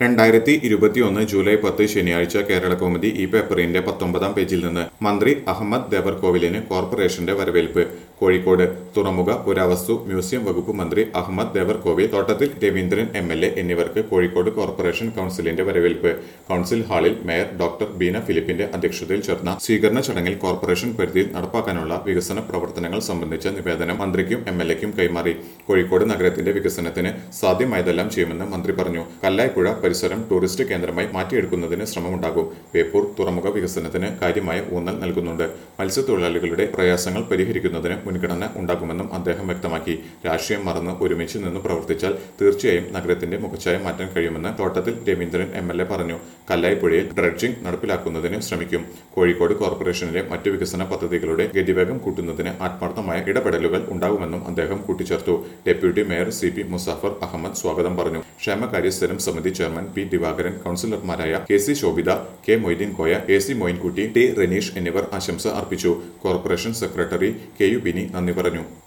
രണ്ടായിരത്തി ഇരുപത്തിയൊന്ന് ജൂലൈ പത്ത് ശനിയാഴ്ച കേരള കൗമുദി ഈ പേപ്പറിന്റെ പത്തൊമ്പതാം പേജിൽ നിന്ന് മന്ത്രി അഹമ്മദ് ദേവർകോവിലിന് കോർപ്പറേഷന്റെ വരവേൽപ്പ് കോഴിക്കോട് തുറമുഖ പുരാവസ്തു മ്യൂസിയം വകുപ്പ് മന്ത്രി അഹമ്മദ് ദേവർകോവിൽ തോട്ടത്തിൽ രവീന്ദ്രൻ എം എൽ എ എന്നിവർക്ക് കോഴിക്കോട് കോർപ്പറേഷൻ കൗൺസിലിന്റെ വരവേൽപ്പ് കൗൺസിൽ ഹാളിൽ മേയർ ഡോക്ടർ ബീന ഫിലിപ്പിന്റെ അധ്യക്ഷതയിൽ ചേർന്ന സ്വീകരണ ചടങ്ങിൽ കോർപ്പറേഷൻ പരിധിയിൽ നടപ്പാക്കാനുള്ള വികസന പ്രവർത്തനങ്ങൾ സംബന്ധിച്ച നിവേദനം മന്ത്രിക്കും എം എൽ എക്കും കൈമാറി കോഴിക്കോട് നഗരത്തിന്റെ വികസനത്തിന് സാധ്യമായതെല്ലാം ചെയ്യുമെന്ന് മന്ത്രി പറഞ്ഞു കല്ലായ്പുഴ പരിസരം ടൂറിസ്റ്റ് കേന്ദ്രമായി മാറ്റിയെടുക്കുന്നതിന് ശ്രമമുണ്ടാകും ബേപ്പൂർ തുറമുഖ വികസനത്തിന് കാര്യമായ ഊന്നൽ നൽകുന്നുണ്ട് മത്സ്യത്തൊഴിലാളികളുടെ പ്രയാസങ്ങൾ പരിഹരിക്കുന്നതിന് മുൻഗണന ഉണ്ടാകുമെന്നും അദ്ദേഹം വ്യക്തമാക്കി രാഷ്ട്രീയം മറന്ന് ഒരുമിച്ച് നിന്ന് പ്രവർത്തിച്ചാൽ തീർച്ചയായും നഗരത്തിന്റെ മുഖച്ഛായ മാറ്റാൻ കഴിയുമെന്ന് തോട്ടത്തിൽ രവീന്ദ്രൻ എം എൽ എ പറഞ്ഞു കല്ലായിപ്പുഴയിൽ ഡ്രഡ്ജിംഗ് നടപ്പിലാക്കുന്നതിന് ശ്രമിക്കും കോഴിക്കോട് കോർപ്പറേഷനിലെ മറ്റു വികസന പദ്ധതികളുടെ ഗതിവേഗം കൂട്ടുന്നതിന് ആത്മാർത്ഥമായ ഇടപെടലുകൾ ഉണ്ടാകുമെന്നും അദ്ദേഹം കൂട്ടിച്ചേർത്തു deputy mayor C P Muzaffar Ahmed സ്വാഗതം പറഞ്ഞു ക്ഷേമകാര്യ സ്ഥിരം സമിതി ചെയർമാൻ പി ദിവാകരൻ കൌൺസിലർമാരായ K C Shobhitha K Moideen Koya A C Moinkutty T Renish എന്നിവർ ആശംസ അർപ്പിച്ചു corporation secretary K U Bini നന്ദി പറഞ്ഞു